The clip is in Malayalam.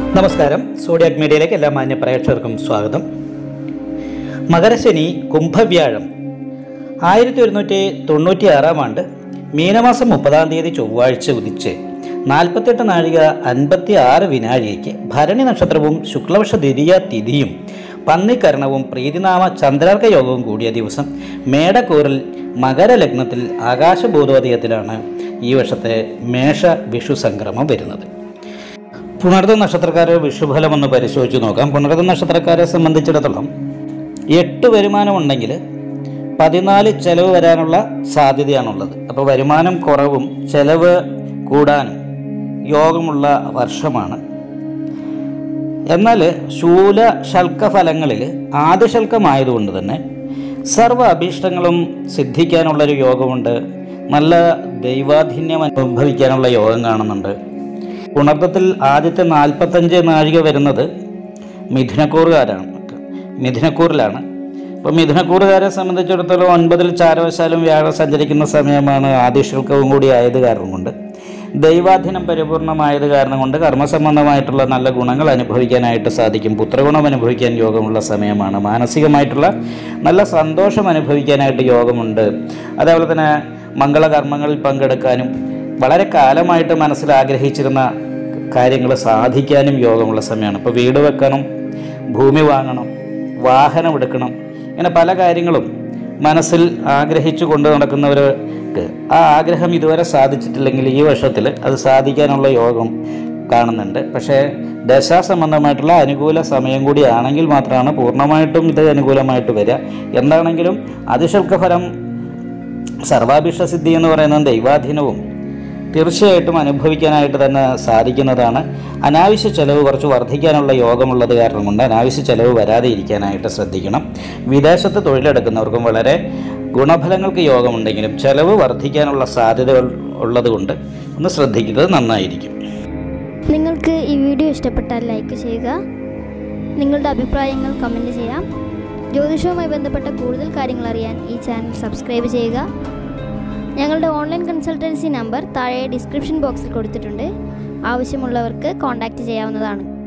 നമസ്കാരം സോഡിയാക് മീഡിയയിലേക്ക് എല്ലാ മാന്യ പ്രേക്ഷകർക്കും സ്വാഗതം മകരശനി കുംഭവ്യാഴം ആയിരത്തി ഒരുന്നൂറ്റി തൊണ്ണൂറ്റി ആറാം ആണ്ട് മീനമാസം മുപ്പതാം തീയതി ചൊവ്വാഴ്ച ഉദിച്ച് നാൽപ്പത്തെട്ട് നാഴിക അൻപത്തി ആറ് വിനാഴികയ്ക്ക് ഭരണി നക്ഷത്രവും ശുക്ലപക്ഷ ദ്വിതീയ തിഥിയും പന്നിക്കരണവും പ്രീതിനാമ ചന്ദ്രാർക്ക യോഗവും കൂടിയ ദിവസം മേടക്കൂറിൽ മകരലഗ്നത്തിൽ ആകാശബോധോദയത്തിലാണ് ഈ വർഷത്തെ മേഷ വിഷു സംക്രമം വരുന്നത് പുണർദ നക്ഷത്രക്കാരെ വിഷുഫലം ഒന്ന് പരിശോധിച്ച് നോക്കാം പുണർദ നക്ഷത്രക്കാരെ സംബന്ധിച്ചിടത്തോളം എട്ട് വരുമാനം ഉണ്ടെങ്കിൽ പതിനാല് ചെലവ് വരാനുള്ള സാധ്യതയാണുള്ളത് അപ്പോൾ വരുമാനം കുറവും ചെലവ് കൂടാനും യോഗമുള്ള വർഷമാണ് എന്നാൽ ശൂല ശൽക്ക ഫലങ്ങളിൽ ആദ്യശൽക്കമായതുകൊണ്ട് തന്നെ സർവ്വ അഭീഷ്ടങ്ങളും സിദ്ധിക്കാനുള്ളൊരു യോഗമുണ്ട് നല്ല ദൈവാധീന്യം അനുഭവിക്കാനുള്ള യോഗം കാണുന്നുണ്ട് ഉണർത്തത്തിൽ ആദ്യത്തെ നാൽപ്പത്തഞ്ച് നാഴിക വരുന്നത് മിഥുനക്കൂറുകാരാണ് മിഥുനക്കൂറിലാണ് അപ്പോൾ മിഥുനക്കൂറുകാരെ സംബന്ധിച്ചിടത്തോളം ഒൻപതിൽ ചാരവശാലും വ്യാഴം സഞ്ചരിക്കുന്ന സമയമാണ് ആദിശുൽക്കവും കൂടി ആയത് കാരണം കൊണ്ട് ദൈവാധീനം പരിപൂർണമായത് കാരണം കൊണ്ട് കർമ്മസംബന്ധമായിട്ടുള്ള നല്ല ഗുണങ്ങൾ അനുഭവിക്കാനായിട്ട് സാധിക്കും പുത്രഗുണം അനുഭവിക്കാൻ യോഗമുള്ള സമയമാണ് മാനസികമായിട്ടുള്ള നല്ല സന്തോഷം അനുഭവിക്കാനായിട്ട് യോഗമുണ്ട് അതേപോലെ തന്നെ മംഗളകർമ്മങ്ങളിൽ പങ്കെടുക്കാനും വളരെ കാലമായിട്ട് മനസ്സിൽ ആഗ്രഹിച്ചിരുന്ന കാര്യങ്ങൾ സാധിക്കാനും യോഗമുള്ള സമയമാണ് ഇപ്പോൾ വീട് വെക്കണം ഭൂമി വാങ്ങണം വാഹനം എടുക്കണം ഇങ്ങനെ പല കാര്യങ്ങളും മനസ്സിൽ ആഗ്രഹിച്ചു കൊണ്ട് നടക്കുന്നവർക്ക് ആ ആഗ്രഹം ഇതുവരെ സാധിച്ചിട്ടില്ലെങ്കിൽ ഈ വർഷത്തിൽ അത് സാധിക്കാനുള്ള യോഗം കാണുന്നുണ്ട് പക്ഷേ ദശാസംബന്ധമായിട്ടുള്ള അനുകൂല സമയം കൂടിയാണെങ്കിൽ മാത്രമാണ് പൂർണ്ണമായിട്ടും ഇത് അനുകൂലമായിട്ട് വരിക എന്താണെങ്കിലും അതിശൽക്ക ഫലം സർവാഭിഷ്ടസിദ്ധി എന്ന് പറയുന്നത് ദൈവാധീനവും തീർച്ചയായിട്ടും അനുഭവിക്കാനായിട്ട് തന്നെ സാധിക്കുന്നതാണ് അനാവശ്യ ചെലവ് കുറച്ച് വർദ്ധിക്കാനുള്ള യോഗമുള്ളത് കാരണം കൊണ്ട് അനാവശ്യ ചെലവ് വരാതെ ഇരിക്കാനായിട്ട് ശ്രദ്ധിക്കണം വിദേശത്ത് തൊഴിലെടുക്കുന്നവർക്കും വളരെ ഗുണഫലങ്ങൾക്ക് യോഗമുണ്ടെങ്കിലും ചെലവ് വർദ്ധിക്കാനുള്ള സാധ്യതകൾ ഉള്ളതുകൊണ്ട് ഒന്ന് ശ്രദ്ധിക്കുന്നത് നന്നായിരിക്കും നിങ്ങൾക്ക് ഈ വീഡിയോ ഇഷ്ടപ്പെട്ടാൽ ലൈക്ക് ചെയ്യുക നിങ്ങളുടെ അഭിപ്രായങ്ങൾ കമൻറ്റ് ചെയ്യാം ജ്യോതിഷവുമായി ബന്ധപ്പെട്ട കൂടുതൽ കാര്യങ്ങൾ അറിയാൻ ഈ ചാനൽ സബ്സ്ക്രൈബ് ചെയ്യുക ഞങ്ങളുടെ ഓൺലൈൻ കൺസൾട്ടൻസി നമ്പർ താഴെ ഡിസ്ക്രിപ്ഷൻ ബോക്സിൽ കൊടുത്തിട്ടുണ്ട് ആവശ്യമുള്ളവർക്ക് കോൺടാക്റ്റ് ചെയ്യാവുന്നതാണ്